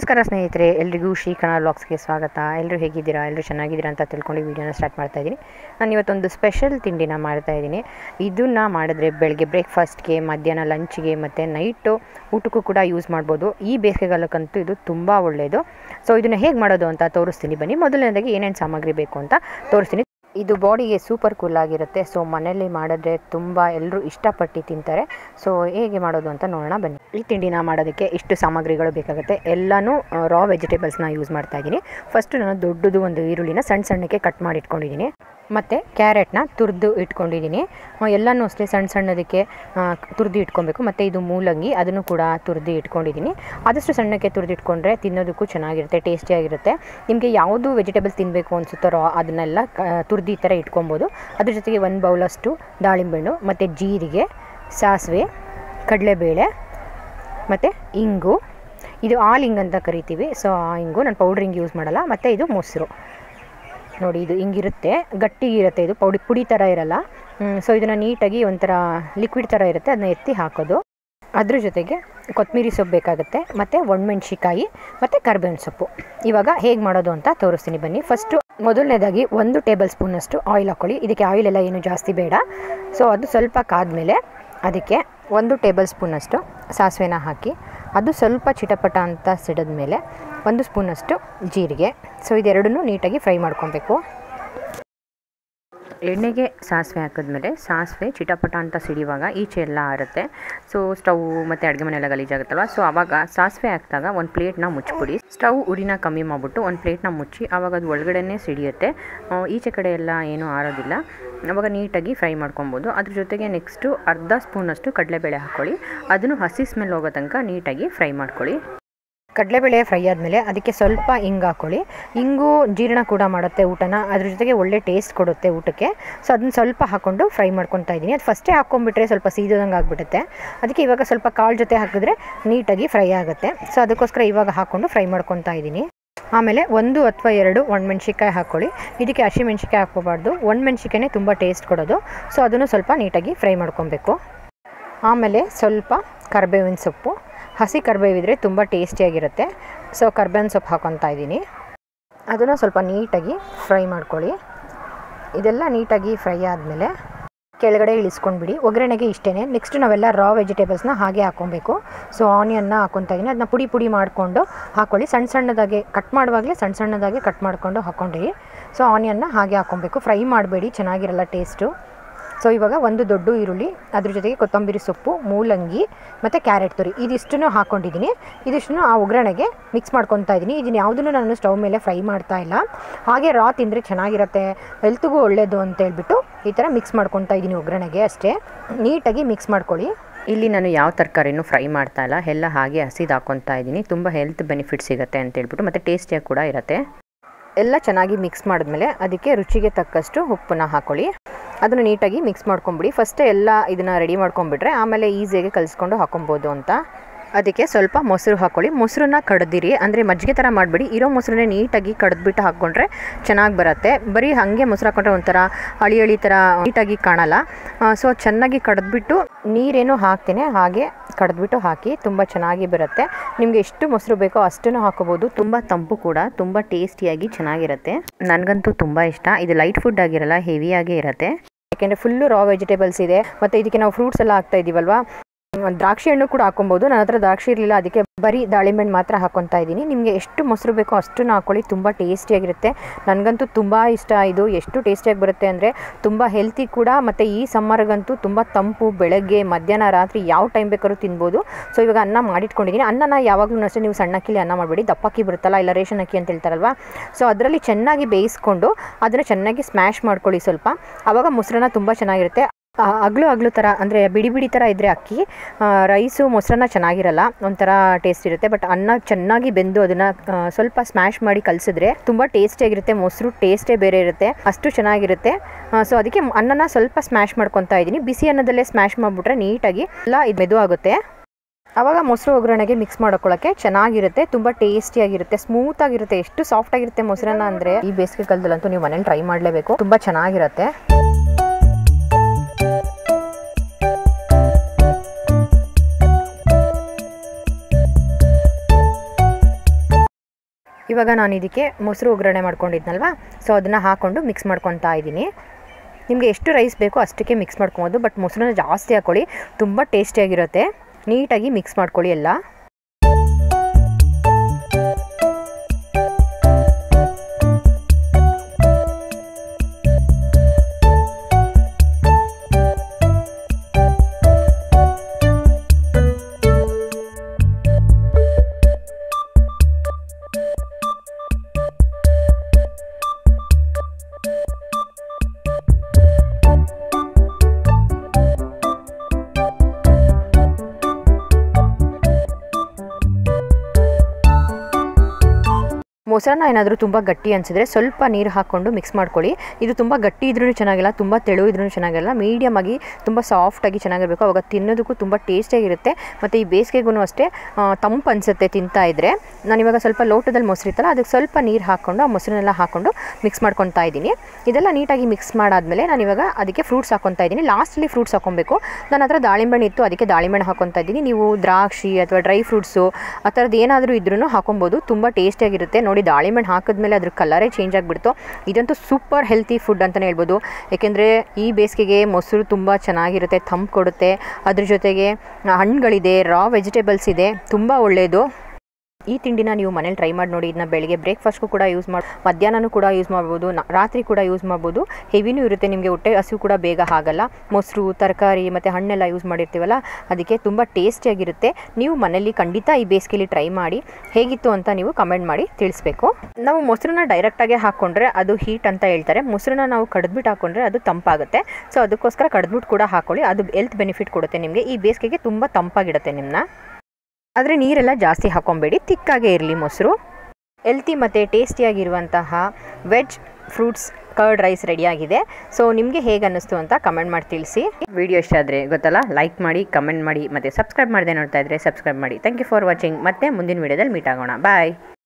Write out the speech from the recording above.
ನಮಸ್ಕಾರ ಸ್ನೇಹಿತರೆ ಎಲ್ರಿಗೂ ಶ್ರೀ ಕನ್ನಡ ಬ್ಲಾಗ್ಸ್ಗೆ ಸ್ವಾಗತ ಎಲ್ಲರೂ ಹೇಗಿದ್ದೀರಾ ಎಲ್ಲರೂ ಚೆನ್ನಾಗಿದ್ದೀರಾ ಅಂತ ತಿಳ್ಕೊಂಡು ವೀಡಿಯೋನ ಸ್ಟಾರ್ಟ್ ಮಾಡ್ತಾ ಇದ್ದೀನಿ ನಾನು ಇವತ್ತೊಂದು ಸ್ಪೆಷಲ್ ತಿಂಡಿನ ಮಾಡ್ತಾ ಇದ್ದೀನಿ ಇದನ್ನು ಮಾಡಿದ್ರೆ ಬೆಳಗ್ಗೆ ಬ್ರೇಕ್ಫಾಸ್ಟ್ಗೆ ಮಧ್ಯಾಹ್ನ ಲಂಚ್ಗೆ ಮತ್ತು ನೈಟು ಊಟಕ್ಕೂ ಕೂಡ ಯೂಸ್ ಮಾಡ್ಬೋದು ಈ ಬೇಸಿಗೆಗಾಲಕ್ಕಂತೂ ಇದು ತುಂಬ ಒಳ್ಳೆಯದು ಸೊ ಇದನ್ನು ಹೇಗೆ ಮಾಡೋದು ಅಂತ ತೋರಿಸ್ತೀನಿ ಬನ್ನಿ ಮೊದಲನೇದಾಗಿ ಏನೇನು ಸಾಮಗ್ರಿ ಬೇಕು ಅಂತ ತೋರಿಸ್ತೀನಿ ಇದು ಬಾಡಿಗೆ ಸೂಪರ್ ಕೂಲ್ ಆಗಿರುತ್ತೆ ಸೊ ಮನೆಯಲ್ಲಿ ಮಾಡಿದ್ರೆ ತುಂಬ ಎಲ್ಲರೂ ಇಷ್ಟಪಟ್ಟು ತಿಂತಾರೆ ಸೊ ಹೇಗೆ ಮಾಡೋದು ಅಂತ ನೋಡೋಣ ಬನ್ನಿ ಈ ತಿಂಡಿನ ಮಾಡೋದಕ್ಕೆ ಇಷ್ಟು ಸಾಮಗ್ರಿಗಳು ಬೇಕಾಗುತ್ತೆ ಎಲ್ಲನೂ ರಾ ವೆಜಿಟೇಬಲ್ಸ್ನ ಯೂಸ್ ಮಾಡ್ತಾ ಇದ್ದೀನಿ ಫಸ್ಟು ನಾನು ದೊಡ್ಡದು ಒಂದು ಈರುಳ್ಳಿನ ಸಣ್ಣ ಸಣ್ಣಕ್ಕೆ ಕಟ್ ಮಾಡಿ ಇಟ್ಕೊಂಡಿದ್ದೀನಿ ಮತ್ತು ಕ್ಯಾರೆಟ್ನ ತುರಿದು ಇಟ್ಕೊಂಡಿದ್ದೀನಿ ಆ, ಎಲ್ಲನೂ ಅಷ್ಟೇ ಸಣ್ಣ ಸಣ್ಣದಕ್ಕೆ ತುರಿದು ಇಟ್ಕೊಬೇಕು ಮತ್ತು ಇದು ಮೂಲಂಗಿ ಅದನ್ನು ಕೂಡ ತುರಿದು ಇಟ್ಕೊಂಡಿದ್ದೀನಿ ಆದಷ್ಟು ಸಣ್ಣಕ್ಕೆ ತುರಿದು ಇಟ್ಕೊಂಡ್ರೆ ತಿನ್ನೋದಕ್ಕೂ ಚೆನ್ನಾಗಿರುತ್ತೆ ಟೇಸ್ಟಿಯಾಗಿರುತ್ತೆ ನಿಮಗೆ ಯಾವುದು ವೆಜಿಟೇಬಲ್ಸ್ ತಿನ್ನಬೇಕು ಅನಿಸುತ್ತಾರೋ ಅದನ್ನೆಲ್ಲ ತುರಿದು ಈ ಥರ ಇಟ್ಕೊಬೋದು ಅದ್ರ ಜೊತೆಗೆ ಒಂದು ಬೌಲಷ್ಟು ದಾಳಿಂಬೆಹಣ್ಣು ಮತ್ತು ಜೀರಿಗೆ ಸಾಸಿವೆ ಕಡಲೆಬೇಳೆ ಮತ್ತು ಇಂಗು ಇದು ಆಲ್ ಹಿಂಗ್ ಅಂತ ಕರಿತೀವಿ ಸೊ ಆ ಹಿಂಗು ನಾನು ಪೌಡ್ರ್ ಹಿಂಗ್ ಯೂಸ್ ಮಾಡಲ್ಲ ಮತ್ತು ಇದು ಮೊಸರು ನೋಡಿ ಇದು ಹಿಂಗಿರುತ್ತೆ ಗಟ್ಟಿಗಿರುತ್ತೆ ಇದು ಪೌಡಿ ಪುಡಿ ಥರ ಇರಲ್ಲ ಸೊ ಇದನ್ನು ನೀಟಾಗಿ ಒಂಥರ ಲಿಕ್ವಿಡ್ ಥರ ಇರುತ್ತೆ ಅದನ್ನ ಎತ್ತಿ ಹಾಕೋದು ಅದ್ರ ಜೊತೆಗೆ ಕೊತ್ತಂಬರಿ ಸೊಪ್ಪು ಬೇಕಾಗುತ್ತೆ ಮತ್ತು ಒಣಮೆಣ್ಸಿಕಾಯಿ ಮತ್ತು ಕರ್ಬೇವಿನ ಸೊಪ್ಪು ಇವಾಗ ಹೇಗೆ ಮಾಡೋದು ಅಂತ ತೋರಿಸ್ತೀನಿ ಬನ್ನಿ ಫಸ್ಟು ಮೊದಲನೇದಾಗಿ ಒಂದು ಟೇಬಲ್ ಸ್ಪೂನಷ್ಟು ಆಯಿಲ್ ಹಾಕ್ಕೊಳ್ಳಿ ಇದಕ್ಕೆ ಆಯಿಲ್ ಎಲ್ಲ ಏನು ಜಾಸ್ತಿ ಬೇಡ ಸೊ ಅದು ಸ್ವಲ್ಪ ಕಾದ್ಮೇಲೆ ಅದಕ್ಕೆ ಒಂದು ಟೇಬಲ್ ಸ್ಪೂನಷ್ಟು ಸಾಸಿವೆನ ಹಾಕಿ ಅದು ಸ್ವಲ್ಪ ಚಿಟಪಟ ಅಂತ ಸಿಡಿದ್ಮೇಲೆ ಒಂದು ಸ್ಪೂನಷ್ಟು ಜೀರಿಗೆ ಸೊ ಇದೆರಡನ್ನೂ ನೀಟಾಗಿ ಫ್ರೈ ಮಾಡ್ಕೊಬೇಕು ಎಣ್ಣೆಗೆ ಸಾಸಿವೆ ಹಾಕಿದ್ಮೇಲೆ ಸಾಸಿವೆ ಚಿಟಪಟ ಅಂತ ಸಿಡಿಯುವಾಗ ಈಚೆ ಎಲ್ಲ ಆರುತ್ತೆ ಸೊ ಸ್ಟವ್ ಮತ್ತು ಅಡುಗೆ ಮನೆಯೆಲ್ಲ ಗಲೀಜಾಗುತ್ತಲ್ವ ಸೊ ಆವಾಗ ಸಾಸಿವೆ ಹಾಕಿದಾಗ ಒಂದು ಪ್ಲೇಟ್ನ ಮುಚ್ಚಿಬಿಡಿ ಸ್ಟವ್ ಉರಿನ ಕಮ್ಮಿ ಮಾಡಿಬಿಟ್ಟು ಒಂದು ಪ್ಲೇಟ್ನ ಮುಚ್ಚಿ ಆವಾಗ ಅದು ಒಳಗಡೆನೇ ಸಿಡಿಯುತ್ತೆ ಆ, ಈಚೆ ಕಡೆ ಎಲ್ಲ ಏನೂ ಆರೋದಿಲ್ಲ ಆವಾಗ ನೀಟಾಗಿ ಫ್ರೈ ಮಾಡ್ಕೊಬೋದು ಅದ್ರ ಜೊತೆಗೆ ನೆಕ್ಸ್ಟು ಅರ್ಧ ಸ್ಪೂನಷ್ಟು ಕಡಲೆಬೇಳೆ ಹಾಕ್ಕೊಳ್ಳಿ ಅದನ್ನು ಹಸಿ ಸ್ಮೆಲ್ ಹೋಗೋ ತನಕ ನೀಟಾಗಿ ಫ್ರೈ ಮಾಡ್ಕೊಳ್ಳಿ ಕಡಲೆಬೇಳೆ ಫ್ರೈ ಆದಮೇಲೆ ಅದಕ್ಕೆ ಸ್ವಲ್ಪ ಹಿಂಗೆ ಹಾಕ್ಕೊಳ್ಳಿ ಹಿಂಗು ಜೀರ್ಣ ಕೂಡ ಮಾಡುತ್ತೆ ಊಟನ ಅದ್ರ ಜೊತೆಗೆ ಒಳ್ಳೆ ಟೇಸ್ಟ್ ಕೊಡುತ್ತೆ ಊಟಕ್ಕೆ ಸೊ ಅದನ್ನ ಸ್ವಲ್ಪ ಹಾಕ್ಕೊಂಡು ಫ್ರೈ ಮಾಡ್ಕೊತಾ ಇದ್ದೀನಿ ಅದು ಫಸ್ಟೇ ಹಾಕ್ಕೊಂಡ್ಬಿಟ್ರೆ ಸ್ವಲ್ಪ ಸೀದೋದಂಗೆ ಆಗಿಬಿಡುತ್ತೆ ಅದಕ್ಕೆ ಇವಾಗ ಸ್ವಲ್ಪ ಕಾಳು ಜೊತೆ ಹಾಕಿದ್ರೆ ನೀಟಾಗಿ ಫ್ರೈ ಆಗುತ್ತೆ ಸೊ ಅದಕ್ಕೋಸ್ಕರ ಇವಾಗ ಹಾಕ್ಕೊಂಡು ಫ್ರೈ ಮಾಡ್ಕೊತಾ ಇದ್ದೀನಿ ಆಮೇಲೆ ಒಂದು ಅಥವಾ ಎರಡು ಒಣಮೆಣ್ಸಿಕಾಯಿ ಹಾಕ್ಕೊಳ್ಳಿ ಇದಕ್ಕೆ ಹಸಿಮೆಣ್ಸಿಕಾಯಿ ಹಾಕ್ಕೋಬಾರ್ದು ಒಣಮೆಣ್ಸಿಕಾಯೇ ತುಂಬ ಟೇಸ್ಟ್ ಕೊಡೋದು ಸೊ ಅದನ್ನು ಸ್ವಲ್ಪ ನೀಟಾಗಿ ಫ್ರೈ ಮಾಡ್ಕೊಬೇಕು ಆಮೇಲೆ ಸ್ವಲ್ಪ ಕರ್ಬೇವಿನ ಸೊಪ್ಪು ಹಸಿ ಕರ್ಬೇವಿದ್ರೆ ತುಂಬ ಟೇಸ್ಟಿಯಾಗಿರುತ್ತೆ ಸೊ ಕರ್ಬೇವಿನ ಸೊಪ್ಪು ಹಾಕೊತಾ ಇದ್ದೀನಿ ಅದನ್ನು ಸ್ವಲ್ಪ ನೀಟಾಗಿ ಫ್ರೈ ಮಾಡ್ಕೊಳ್ಳಿ ಇದೆಲ್ಲ ನೀಟಾಗಿ ಫ್ರೈ ಆದಮೇಲೆ ಕೆಳಗಡೆ ಇಳಿಸ್ಕೊಂಡ್ಬಿಡಿ ಒಗ್ಗರಣೆಗೆ ಇಷ್ಟೇ ನೆಕ್ಸ್ಟ್ ನಾವೆಲ್ಲ ರಾ ವೆಜಿಟೇಬಲ್ಸ್ನ ಹಾಗೆ ಹಾಕ್ಕೊಬೇಕು ಸೊ ಆನಿಯನ್ನ ಹಾಕ್ಕೊತಾ ಇದ್ದೀನಿ ಅದನ್ನ ಪುಡಿ ಪುಡಿ ಮಾಡಿಕೊಂಡು ಹಾಕ್ಕೊಳ್ಳಿ ಸಣ್ಣ ಸಣ್ಣದಾಗಿ ಕಟ್ ಮಾಡುವಾಗಲೇ ಸಣ್ಣ ಸಣ್ಣದಾಗಿ ಕಟ್ ಮಾಡಿಕೊಂಡು ಹಾಕ್ಕೊಂಡಿರಿ ಸೊ ಆನಿಯನ್ನ ಹಾಗೆ ಹಾಕ್ಕೊಬೇಕು ಫ್ರೈ ಮಾಡಬೇಡಿ ಚೆನ್ನಾಗಿರಲ್ಲ ಟೇಸ್ಟು ಸೊ ಇವಾಗ ಒಂದು ದೊಡ್ಡ ಈರುಳ್ಳಿ ಅದ್ರ ಜೊತೆಗೆ ಕೊತ್ತಂಬರಿ ಸೊಪ್ಪು ಮೂಲಂಗಿ ಮತ್ತು ಕ್ಯಾರೆಟ್ ತುರಿ ಇದಿಷ್ಟನ್ನು ಹಾಕ್ಕೊಂಡಿದ್ದೀನಿ ಇದಿಷ್ಟನ್ನು ಆ ಒಗ್ಗರಣೆಗೆ ಮಿಕ್ಸ್ ಮಾಡ್ಕೊತಾ ಇದ್ದೀನಿ ಇದನ್ನು ಯಾವುದನ್ನು ನಾನು ಸ್ಟವ್ ಮೇಲೆ ಫ್ರೈ ಮಾಡ್ತಾ ಇಲ್ಲ ಹಾಗೆ ರಾ ತಿಂದರೆ ಚೆನ್ನಾಗಿರುತ್ತೆ ಹೆಲ್ತ್ಗೂ ಒಳ್ಳೆಯದು ಅಂತ ಹೇಳ್ಬಿಟ್ಟು ಈ ಥರ ಮಿಕ್ಸ್ ಮಾಡ್ಕೊತಾ ಇದ್ದೀನಿ ಒಗ್ಗರಣೆಗೆ ಅಷ್ಟೇ ನೀಟಾಗಿ ಮಿಕ್ಸ್ ಮಾಡ್ಕೊಳ್ಳಿ ಇಲ್ಲಿ ನಾನು ಯಾವ ತರಕಾರಿನೂ ಫ್ರೈ ಮಾಡ್ತಾ ಇಲ್ಲ ಎಲ್ಲ ಹಾಗೆ ಹಸಿದು ಹಾಕ್ಕೊತಾ ಇದ್ದೀನಿ ತುಂಬ ಹೆಲ್ತ್ ಬೆನಿಫಿಟ್ ಸಿಗುತ್ತೆ ಅಂತ ಹೇಳ್ಬಿಟ್ಟು ಮತ್ತು ಟೇಸ್ಟಿಯಾಗಿ ಕೂಡ ಇರುತ್ತೆ ಎಲ್ಲ ಚೆನ್ನಾಗಿ ಮಿಕ್ಸ್ ಮಾಡಿದ್ಮೇಲೆ ಅದಕ್ಕೆ ರುಚಿಗೆ ತಕ್ಕಷ್ಟು ಉಪ್ಪನ್ನ ಹಾಕೊಳ್ಳಿ ಅದನ್ನು ನೀಟಾಗಿ ಮಿಕ್ಸ್ ಮಾಡ್ಕೊಂಬಿಡಿ ಫಸ್ಟೇ ಎಲ್ಲ ಇದನ್ನು ರೆಡಿ ಮಾಡ್ಕೊಂಬಿಟ್ರೆ ಆಮೇಲೆ ಈಸಿಯಾಗಿ ಕಲಿಸ್ಕೊಂಡು ಹಾಕೊಬೋದು ಅಂತ ಅದಕ್ಕೆ ಸ್ವಲ್ಪ ಮೊಸರು ಹಾಕ್ಕೊಳ್ಳಿ ಮೊಸರನ್ನ ಕಡ್ದಿರಿ ಅಂದರೆ ಮಜ್ಜಿಗೆ ಥರ ಮಾಡಬೇಡಿ ಇರೋ ಮೊಸರನ್ನೇ ನೀಟಾಗಿ ಕಡ್ದ್ಬಿಟ್ಟು ಹಾಕ್ಕೊಂಡ್ರೆ ಚೆನ್ನಾಗಿ ಬರುತ್ತೆ ಬರೀ ಹಾಗೆ ಮೊಸರು ಹಾಕ್ಕೊಂಡ್ರೆ ಒಂಥರ ಹಳಿ ಹಳಿ ಥರ ನೀಟಾಗಿ ಕಾಣಲ್ಲ ಸೊ ಚೆನ್ನಾಗಿ ಕಡ್ದ್ಬಿಟ್ಟು ನೀರೇನು ಹಾಕ್ತೇನೆ ಹಾಗೆ ಕಡ್ದ್ಬಿಟ್ಟು ಹಾಕಿ ತುಂಬ ಚೆನ್ನಾಗಿ ಬರುತ್ತೆ ನಿಮಗೆ ಎಷ್ಟು ಮೊಸರು ಬೇಕೋ ಅಷ್ಟನ್ನು ಹಾಕೋಬೋದು ತುಂಬ ತಂಪು ಕೂಡ ತುಂಬ ಟೇಸ್ಟಿಯಾಗಿ ಚೆನ್ನಾಗಿರುತ್ತೆ ನನಗಂತೂ ತುಂಬ ಇಷ್ಟ ಇದು ಲೈಟ್ ಫುಡ್ ಆಗಿರಲ್ಲ ಹೆವಿಯಾಗೇ ಇರುತ್ತೆ ಯಾಕೆಂದರೆ ಫುಲ್ಲು ರಾ ವೆಜಿಟೇಬಲ್ಸ್ ಇದೆ ಮತ್ತು ಇದಕ್ಕೆ ನಾವು ಫ್ರೂಟ್ಸ್ ಎಲ್ಲ ಹಾಕ್ತಾ ಇದ್ದೀವಲ್ವಾ ಹ್ಮ್, ದ್ರಾಕ್ಷಿ ಹಣ್ಣು ಕೂಡ ಹಾಕೊಬೋದು ನನ್ನ ಹತ್ರ ದ್ರಾಕ್ಷಿ ಇರಲಿಲ್ಲ ಅದಕ್ಕೆ ಬರೀ ದಾಳಿಂಬೆಹಣ್ಣು ಮಾತ್ರ ಹಾಕೊತಾ ಇದ್ದೀನಿ ನಿಮಗೆ ಎಷ್ಟು ಮೊಸರು ಬೇಕೋ ಅಷ್ಟನ್ನು ಹಾಕ್ಕೊಳ್ಳಿ ತುಂಬ ಟೇಸ್ಟಿಯಾಗಿರುತ್ತೆ ನನಗಂತೂ ತುಂಬ ಇಷ್ಟ ಇದು ಎಷ್ಟು ಟೇಸ್ಟಿಯಾಗಿ ಬರುತ್ತೆ ಅಂದರೆ ತುಂಬ ಹೆಲ್ತಿ ಕೂಡ ಮತ್ತು ಈ ಸಮ್ಮರ್ಗಂತೂ ತುಂಬ ತಂಪು ಬೆಳಗ್ಗೆ ಮಧ್ಯಾಹ್ನ ರಾತ್ರಿ ಯಾವ ಟೈಮ್ ಬೇಕಾದ್ರೂ ತಿನ್ಬೋದು ಸೊ ಇವಾಗ ಅನ್ನ ಮಾಡಿಟ್ಕೊಂಡಿದ್ದೀನಿ ಅನ್ನನ ಯಾವಾಗಲೂ ಅಷ್ಟೇ ನೀವು ಸಣ್ಣ ಅಕ್ಕಿಲಿ ಅನ್ನ ಮಾಡಬೇಡಿ ದಪ್ಪಕ್ಕಿ ಬರುತ್ತಲ್ಲ ಇಲ್ಲ ರೇಷನ್ ಅಕ್ಕಿ ಅಂತ ಹೇಳ್ತಾರಲ್ವ ಸೊ ಅದರಲ್ಲಿ ಚೆನ್ನಾಗಿ ಬೇಯಿಸ್ಕೊಂಡು ಅದನ್ನು ಚೆನ್ನಾಗಿ ಸ್ಮ್ಯಾಶ್ ಮಾಡ್ಕೊಳ್ಳಿ ಸ್ವಲ್ಪ ಆವಾಗ ಮೊಸರನ್ನ ತುಂಬ ಚೆನ್ನಾಗಿರುತ್ತೆ ಆ, ಅಗ್ಲು ಅಗ್ಲು ಥರ ಅಂದರೆ ಬಿಡಿ ಬಿಡಿ ಥರ ಇದ್ದರೆ ಅಕ್ಕಿ ಆ, ರೈಸು ಮೊಸರನ್ನ ಚೆನ್ನಾಗಿರಲ್ಲ ಒಂಥರ ಟೇಸ್ಟ್ ಇರುತ್ತೆ ಬಟ್ ಅನ್ನ ಚೆನ್ನಾಗಿ ಬೆಂದು ಅದನ್ನು ಸ್ವಲ್ಪ ಸ್ಮ್ಯಾಶ್ ಮಾಡಿ ಕಲಿಸಿದ್ರೆ ತುಂಬ ಟೇಸ್ಟಿಯಾಗಿರುತ್ತೆ ಮೊಸರು ಟೇಸ್ಟೇ ಬೇರೆ ಇರುತ್ತೆ ಅಷ್ಟು ಚೆನ್ನಾಗಿರುತ್ತೆ ಸೊ ಅದಕ್ಕೆ ಅನ್ನನ ಸ್ವಲ್ಪ ಸ್ಮ್ಯಾಶ್ ಮಾಡ್ಕೊತಾ ಇದ್ದೀನಿ ಬಿಸಿ ಅನ್ನದಲ್ಲೇ ಸ್ಮ್ಯಾಶ್ ಮಾಡಿಬಿಟ್ರೆ ನೀಟಾಗಿ ಎಲ್ಲ ಇದು ಮೆದು ಆಗುತ್ತೆ ಆವಾಗ ಮೊಸರು ಒಗ್ಗರಣೆಗೆ ಮಿಕ್ಸ್ ಮಾಡ್ಕೊಳ್ಳೋಕ್ಕೆ ಚೆನ್ನಾಗಿರುತ್ತೆ ತುಂಬ ಟೇಸ್ಟಿಯಾಗಿರುತ್ತೆ ಸ್ಮೂತ್ ಆಗಿರುತ್ತೆ ಎಷ್ಟು ಸಾಫ್ಟ್ ಆಗಿರುತ್ತೆ ಮೊಸರನ್ನ ಅಂದರೆ ಈ ಬೇಸಿಗೆ ಕಾಲದಲ್ಲಂತೂ ನೀವು ಮನೇಲಿ ಟ್ರೈ ಮಾಡಲೇಬೇಕು ತುಂಬ ಚೆನ್ನಾಗಿರುತ್ತೆ ಇವಾಗ ನಾನು ಇದಕ್ಕೆ ಮೊಸರು ಒಗ್ಗರಣೆ ಮಾಡ್ಕೊಂಡಿದ್ನಲ್ವ ಸೊ ಅದನ್ನು ಹಾಕ್ಕೊಂಡು ಮಿಕ್ಸ್ ಮಾಡ್ಕೊತಾ ಇದ್ದೀನಿ ನಿಮಗೆ ಎಷ್ಟು ರೈಸ್ ಬೇಕೋ ಅಷ್ಟಕ್ಕೆ ಮಿಕ್ಸ್ ಮಾಡ್ಕೊಬೋದು ಬಟ್ ಮೊಸರನ್ನ ಜಾಸ್ತಿ ಹಾಕ್ಕೊಳ್ಳಿ ತುಂಬ ಟೇಸ್ಟಿಯಾಗಿರುತ್ತೆ ನೀಟಾಗಿ ಮಿಕ್ಸ್ ಮಾಡ್ಕೊಳ್ಳಿ ಎಲ್ಲ ಮೊಸರನ್ನ ಏನಾದರೂ ತುಂಬ ಗಟ್ಟಿ ಅನಿಸಿದ್ರೆ ಸ್ವಲ್ಪ ನೀರು ಹಾಕ್ಕೊಂಡು ಮಿಕ್ಸ್ ಮಾಡ್ಕೊಳ್ಳಿ ಇದು ತುಂಬ ಗಟ್ಟಿ ಇದ್ರೂ ಚೆನ್ನಾಗಿಲ್ಲ ತುಂಬ ತೆಳು ಇದ್ರೂ ಚೆನ್ನಾಗಿಲ್ಲ ಮೀಡಿಯಮ್ ಆಗಿ ತುಂಬ ಸಾಫ್ಟಾಗಿ ಚೆನ್ನಾಗಿರಬೇಕು ಅವಾಗ ತಿನ್ನೋದಕ್ಕೂ ತುಂಬ ಟೇಸ್ಟಿಯಾಗಿರುತ್ತೆ ಮತ್ತು ಈ ಬೇಸಿಗೆಗೂ ಅಷ್ಟೇ ತಂಪು ಅನಿಸುತ್ತೆ ತಿಂತಾ ಇದ್ದರೆ ನಾನಿವಾಗ ಸ್ವಲ್ಪ ಲೋಟದಲ್ಲಿ ಮೊಸರು ಇತ್ತಲ್ಲ ಅದಕ್ಕೆ ಸ್ವಲ್ಪ ನೀರು ಹಾಕ್ಕೊಂಡು ಆ ಮೊಸರನ್ನೆಲ್ಲ ಹಾಕ್ಕೊಂಡು ಮಿಕ್ಸ್ ಮಾಡ್ಕೊತಾ ಇದ್ದೀನಿ ಇದೆಲ್ಲ ನೀಟಾಗಿ ಮಿಕ್ಸ್ ಮಾಡಾದಮೇಲೆ ನಾನಿವಾಗ ಅದಕ್ಕೆ ಫ್ರೂಟ್ಸ್ ಹಾಕ್ಕೊತಾ ಇದ್ದೀನಿ ಲಾಸ್ಟಲ್ಲಿ ಫ್ರೂಟ್ಸ್ ಹಾಕೊಬೇಕು ನನ್ನ ಹತ್ರ ದಾಳಿಂಬೆ ಇತ್ತು ಅದಕ್ಕೆ ದಾಳಿಂಬೆ ಹಾಕ್ಕೊತಾ ಇದ್ದೀನಿ ನೀವು ದ್ರಾಕ್ಷಿ ಅಥವಾ ಡ್ರೈ ಫ್ರೂಟ್ಸು ಆ ಥರದ್ದು ಏನಾದರೂ ಇದ್ರೂ ಹಾಕೊಬೋದು ತುಂಬ ಟೇಸ್ಟಿಯಾಗಿರುತ್ತೆ ನೋಡಿ ದಾಳಿಂಬೆ ಹಾಕಿದ್ಮೇಲೆ ಅದ್ರ ಕಲರೇ ಚೇಂಜ್ ಆಗಿಬಿಡ್ತು ಇದಂತೂ ಸೂಪರ್ ಹೆಲ್ತಿ ಫುಡ್ ಅಂತಲೇ ಹೇಳ್ಬೋದು ಏಕೆಂದರೆ ಈ ಬೇಸಿಗೆಗೆ ಮೊಸರು ತುಂಬ ಚೆನ್ನಾಗಿರುತ್ತೆ ತಂಪು ಕೊಡುತ್ತೆ ಅದ್ರ ಜೊತೆಗೆ ಹಣ್ಣುಗಳಿದೆ ರಾ ವೆಜಿಟೇಬಲ್ಸ್ ಇದೆ ತುಂಬ ಒಳ್ಳೆಯದು ಈ ತಿಂಡಿನ ನೀವು ಮನೇಲಿ ಟ್ರೈ ಮಾಡಿ ನೋಡಿ ಇದನ್ನ ಬೆಳಿಗ್ಗೆ ಬ್ರೇಕ್ಫಾಸ್ಟ್ಗೂ ಕೂಡ ಯೂಸ್ ಮಾಡಿ ಮಧ್ಯಾಹ್ನನೂ ಕೂಡ ಯೂಸ್ ಮಾಡ್ಬೋದು ನ- ರಾತ್ರಿ ಕೂಡ ಯೂಸ್ ಮಾಡ್ಬೋದು ಹೆವಿನೂ ಇರುತ್ತೆ ನಿಮಗೆ ಹೊಟ್ಟೆ ಹಸಿವು ಕೂಡ ಬೇಗ ಆಗಲ್ಲ ಮೊಸರು ತರಕಾರಿ ಮತ್ತು ಹಣ್ಣೆಲ್ಲ ಯೂಸ್ ಮಾಡಿರ್ತೀವಲ್ಲ ಅದಕ್ಕೆ ತುಂಬ ಟೇಸ್ಟಿಯಾಗಿರುತ್ತೆ ನೀವು ಮನೇಲಿ ಖಂಡಿತ ಈ ಬೇಸಿಗೆಲಿ ಟ್ರೈ ಮಾಡಿ ಹೇಗಿತ್ತು ಅಂತ ನೀವು ಕಮೆಂಟ್ ಮಾಡಿ ತಿಳಿಸ್ಬೇಕು ನಾವು ಮೊಸರನ್ನ ಡೈರೆಕ್ಟಾಗಿ ಹಾಕ್ಕೊಂಡ್ರೆ ಅದು ಹೀಟ್ ಅಂತ ಹೇಳ್ತಾರೆ ಮೊಸರನ್ನ ನಾವು ಕಡ್ದ್ಬಿಟ್ಟು ಹಾಕ್ಕೊಂಡ್ರೆ ಅದು ತಂಪಾಗುತ್ತೆ ಸೊ ಅದಕ್ಕೋಸ್ಕರ ಕಡ್ದ್ಬಿಟ್ಟು ಕೂಡ ಹಾಕೊಳ್ಳಿ ಅದು ಹೆಲ್ತ್ ಬೆನಿಫಿಟ್ ಕೊಡುತ್ತೆ ನಿಮಗೆ ಈ ಬೇಸಿಗೆಗೆ ತುಂಬ ತಂಪಾಗಿಡುತ್ತೆ ನಿಮ್ಮನ್ನ ಆದರೆ ನೀರೆಲ್ಲ ಜಾಸ್ತಿ ಹಾಕೊಬೇಡಿ ತಿಕ್ಕಾಗೇ ಇರಲಿ ಮೊಸರು ಹೆಲ್ತಿ ಮತ್ತು ಟೇಸ್ಟಿಯಾಗಿರುವಂತಹ ವೆಜ್ ಫ್ರೂಟ್ಸ್ ಕರ್ಡ್ ರೈಸ್ ರೆಡಿಯಾಗಿದೆ ಸೊ ನಿಮಗೆ ಹೇಗೆ ಅನ್ನಿಸ್ತು ಅಂತ ಕಮೆಂಟ್ ಮಾಡಿ ತಿಳಿಸಿ ವಿಡಿಯೋ ಇಷ್ಟ ಆದರೆ ಗೊತ್ತಲ್ಲ ಲೈಕ್ ಮಾಡಿ ಕಮೆಂಟ್ ಮಾಡಿ ಮತ್ತು ಸಬ್ಸ್ಕ್ರೈಬ್ ಮಾಡದೆ ನೋಡ್ತಾ ಇದ್ದರೆ ಸಬ್ಸ್ಕ್ರೈಬ್ ಮಾಡಿ ಥ್ಯಾಂಕ್ ಯು ಫಾರ್ ವಾಚಿಂಗ್ ಮತ್ತೆ ಮುಂದಿನ ವಿಡಿಯೋದಲ್ಲಿ ಮೀಟ್ ಆಗೋಣ ಬಾಯ್